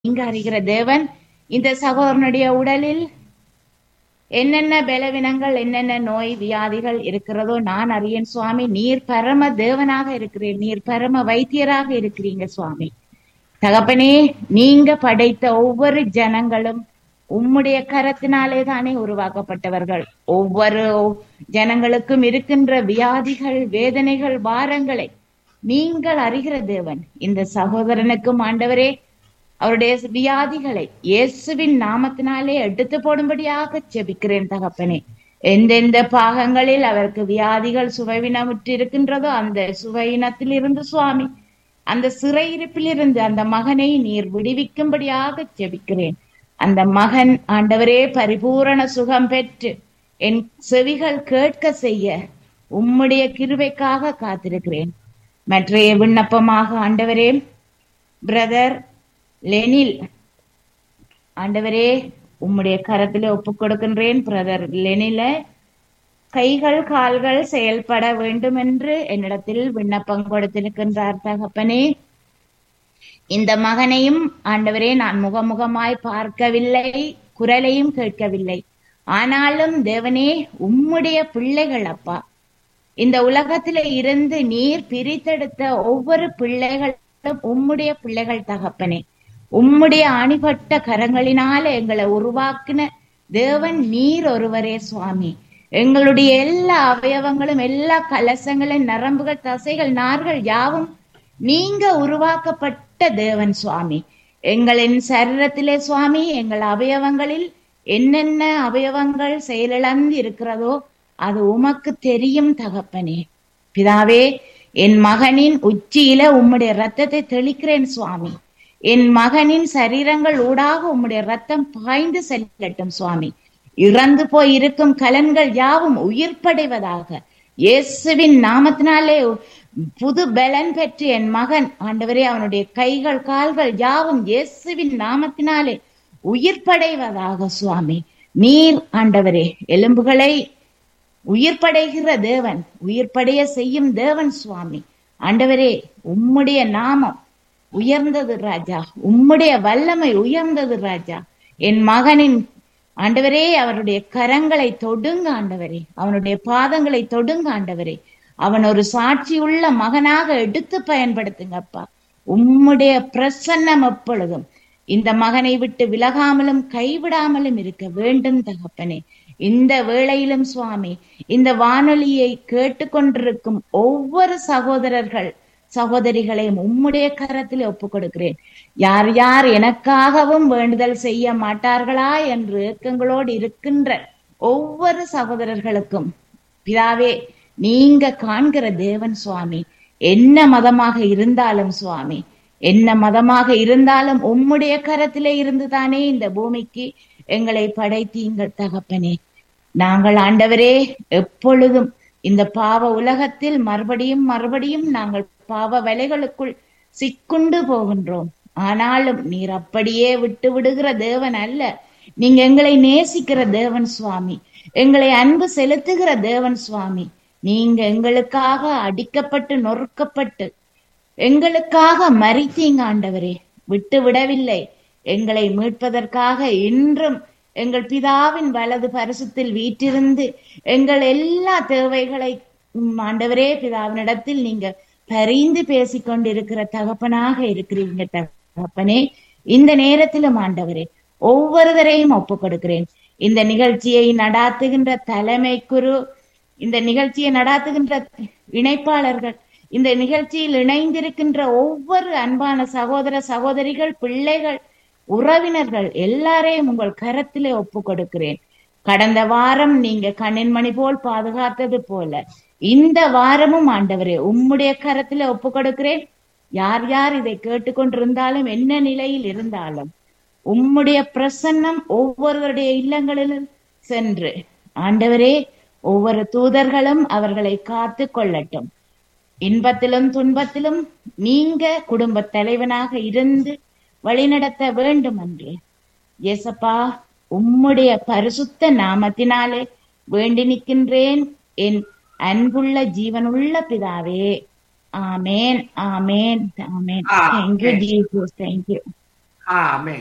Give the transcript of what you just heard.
நீங்க அறிகிற தேவன் இந்த சகோதரனுடைய உடலில் என்னென்ன பலவீனங்கள் என்னென்ன நோய் வியாதிகள் இருக்கிறதோ நான் அறியேன் சுவாமி நீர் பரம தேவனாக இருக்கிறீர் நீர் பரம வைத்தியராக இருக்கிறீங்க சுவாமி தகப்பனே நீங்க படைத்த ஒவ்வொரு ஜனங்களும் உம்முடைய கரத்தினாலே தானே உருவாக்கப்பட்டவர்கள் ஒவ்வொரு ஜனங்களுக்கும் இருக்கின்ற வியாதிகள் வேதனைகள் பாரங்களை நீங்கள் அறிகிற தேவன் இந்த சகோதரனுக்கும் ஆண்டவரே அவருடைய வியாதிகளை இயேசுவின் நாமத்தினாலே எடுத்து போடும்படியாக செபிக்கிறேன் தகப்பனே எந்தெந்த பாகங்களில் அவருக்கு வியாதிகள் சுவைவினமுற்று இருக்கின்றதோ அந்த சுவையினத்தில் இருந்து சுவாமி அந்த சிறையிருப்பிலிருந்து அந்த மகனை நீர் விடுவிக்கும்படியாக செபிக்கிறேன் அந்த மகன் ஆண்டவரே பரிபூரண சுகம் பெற்று என் செவிகள் கேட்க செய்ய உம்முடைய கிருபைக்காக காத்திருக்கிறேன் மற்றைய விண்ணப்பமாக ஆண்டவரே பிரதர் லெனில் ஆண்டவரே உம்முடைய கரத்திலே ஒப்புக் கொடுக்கின்றேன் பிரதர் லெனில கைகள் கால்கள் செயல்பட வேண்டும் என்று என்னிடத்தில் விண்ணப்பம் கொடுத்திருக்கின்றார் தகப்பனே இந்த மகனையும் ஆண்டவரே நான் முகமுகமாய் பார்க்கவில்லை குரலையும் கேட்கவில்லை ஆனாலும் தேவனே உம்முடைய பிள்ளைகள் அப்பா இந்த உலகத்தில இருந்து நீர் பிரித்தெடுத்த ஒவ்வொரு பிள்ளைகளும் உம்முடைய பிள்ளைகள் தகப்பனே உம்முடைய அணிபட்ட கரங்களினால எங்களை உருவாக்கின தேவன் நீர் ஒருவரே சுவாமி எங்களுடைய எல்லா அவயவங்களும் எல்லா கலசங்களும் நரம்புகள் தசைகள் நார்கள் யாவும் நீங்க உருவாக்கப்பட்ட தேவன் சுவாமி எங்களின் சரீரத்திலே சுவாமி எங்கள் அவயவங்களில் என்னென்ன அவயவங்கள் செயலிழந்து இருக்கிறதோ அது உமக்கு தெரியும் தகப்பனே பிதாவே என் மகனின் உச்சியில உம்முடைய ரத்தத்தை தெளிக்கிறேன் சுவாமி என் மகனின் சரீரங்கள் ஊடாக உம்முடைய ரத்தம் பாய்ந்து செல்லட்டும் சுவாமி இறந்து போய் இருக்கும் கலன்கள் யாவும் உயிர்ப்படைவதாக இயேசுவின் நாமத்தினாலே புது பலன் பெற்று என் மகன் ஆண்டவரே அவனுடைய கைகள் கால்கள் யாவும் இயேசுவின் நாமத்தினாலே உயிர்ப்படைவதாக சுவாமி நீர் ஆண்டவரே எலும்புகளை உயிர்ப்படைகிற தேவன் உயிர்ப்படைய செய்யும் தேவன் சுவாமி ஆண்டவரே உம்முடைய நாமம் உயர்ந்தது ராஜா உம்முடைய வல்லமை உயர்ந்தது ராஜா என் மகனின் ஆண்டவரே அவருடைய கரங்களை தொடுங்க ஆண்டவரே அவனுடைய பாதங்களை தொடுங்க ஆண்டவரே அவன் ஒரு சாட்சியுள்ள மகனாக எடுத்து பயன்படுத்துங்கப்பா உம்முடைய பிரசன்னம் எப்பொழுதும் இந்த மகனை விட்டு விலகாமலும் கைவிடாமலும் இருக்க வேண்டும் தகப்பனே இந்த வேளையிலும் சுவாமி இந்த வானொலியை கேட்டுக்கொண்டிருக்கும் ஒவ்வொரு சகோதரர்கள் சகோதரிகளையும் உம்முடைய கரத்தில் ஒப்புக் கொடுக்கிறேன் யார் யார் எனக்காகவும் வேண்டுதல் செய்ய மாட்டார்களா என்று ஏக்கங்களோடு இருக்கின்ற ஒவ்வொரு சகோதரர்களுக்கும் பிதாவே நீங்க காண்கிற தேவன் சுவாமி என்ன மதமாக இருந்தாலும் சுவாமி என்ன மதமாக இருந்தாலும் உம்முடைய கரத்திலே இருந்துதானே இந்த பூமிக்கு எங்களை படைத்தீங்கள் தகப்பனே நாங்கள் ஆண்டவரே எப்பொழுதும் இந்த பாவ உலகத்தில் மறுபடியும் மறுபடியும் நாங்கள் பாவ வலைகளுக்குள் சிக்குண்டு போகின்றோம் ஆனாலும் நீர் அப்படியே விட்டு விடுகிற தேவன் அல்ல நீங்க எங்களை நேசிக்கிற தேவன் சுவாமி எங்களை அன்பு செலுத்துகிற தேவன் சுவாமி நீங்க எங்களுக்காக அடிக்கப்பட்டு நொறுக்கப்பட்டு எங்களுக்காக மறித்தீங்க ஆண்டவரே விட்டு விடவில்லை எங்களை மீட்பதற்காக இன்றும் எங்கள் பிதாவின் வலது பரிசுத்தில் வீட்டிருந்து எங்கள் எல்லா தேவைகளை ஆண்டவரே பிதாவினிடத்தில் நீங்க பரிந்து பேசிக்கொண்டிருக்கிற தகப்பனாக இருக்கிறீங்க தகப்பனே இந்த நேரத்திலும் ஆண்டவரே ஒவ்வொருவரையும் ஒப்பு கொடுக்கிறேன் இந்த நிகழ்ச்சியை நடாத்துகின்ற தலைமை குரு இந்த நிகழ்ச்சியை நடாத்துகின்ற இணைப்பாளர்கள் இந்த நிகழ்ச்சியில் இணைந்திருக்கின்ற ஒவ்வொரு அன்பான சகோதர சகோதரிகள் பிள்ளைகள் உறவினர்கள் எல்லாரையும் உங்கள் கரத்திலே ஒப்பு கொடுக்கிறேன் கடந்த வாரம் நீங்க கண்ணின் மணி போல் பாதுகாத்தது போல இந்த வாரமும் ஆண்டவரே உம்முடைய கரத்திலே ஒப்பு கொடுக்கிறேன் யார் யார் இதை கேட்டுக்கொண்டிருந்தாலும் என்ன நிலையில் இருந்தாலும் உம்முடைய பிரசன்னம் ஒவ்வொருவருடைய இல்லங்களிலும் சென்று ஆண்டவரே ஒவ்வொரு தூதர்களும் அவர்களை காத்து கொள்ளட்டும் இன்பத்திலும் துன்பத்திலும் நீங்க குடும்ப தலைவனாக இருந்து வழிநடத்த வேண்டும் என்று ஏசப்பா உம்முடைய பரிசுத்த நாமத்தினாலே வேண்டி நிற்கின்றேன் என் அன்புள்ள ஜீவனுள்ள பிதாவே ஆமேன் ஆமேன் ஆமேன் தேங்க்யூ ஜீசஸ் தேங்க்யூ ஆமே